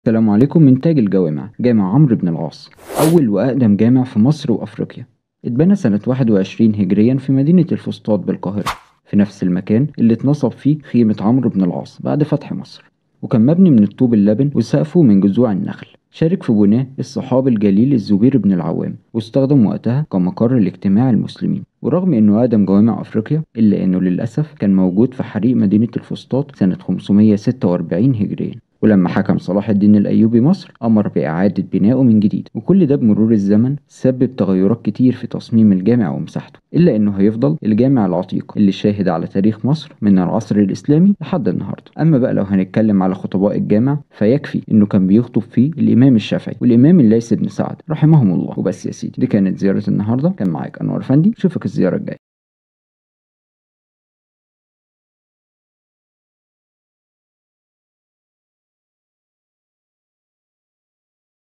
السلام عليكم من تاج الجوامع جامع عمرو بن العاص أول وأقدم جامع في مصر وأفريقيا اتبنى سنة 21 هجريا في مدينة الفسطاط بالقاهرة في نفس المكان اللي اتنصب فيه خيمة عمرو بن العاص بعد فتح مصر وكان مبني من الطوب اللبن وسقفه من جذوع النخل شارك في بناه الصحابي الجليل الزبير بن العوام واستخدم وقتها كمقر لاجتماع المسلمين ورغم انه اقدم جوامع افريقيا الا انه للاسف كان موجود في حريق مدينة الفسطاط سنة 546 هجريا ولما حكم صلاح الدين الأيوبي مصر أمر بإعادة بنائه من جديد وكل ده بمرور الزمن سبب تغيرات كتير في تصميم الجامع ومساحته إلا إنه هيفضل الجامع العتيق اللي شاهد على تاريخ مصر من العصر الإسلامي لحد النهاردة أما بقى لو هنتكلم على خطباء الجامع فيكفي إنه كان بيخطب فيه الإمام الشافعي والإمام الليث بن سعد رحمهم الله وبس يا سيدي دي كانت زيارة النهاردة كان معاك أنور فندي أشوفك الزيارة الجاية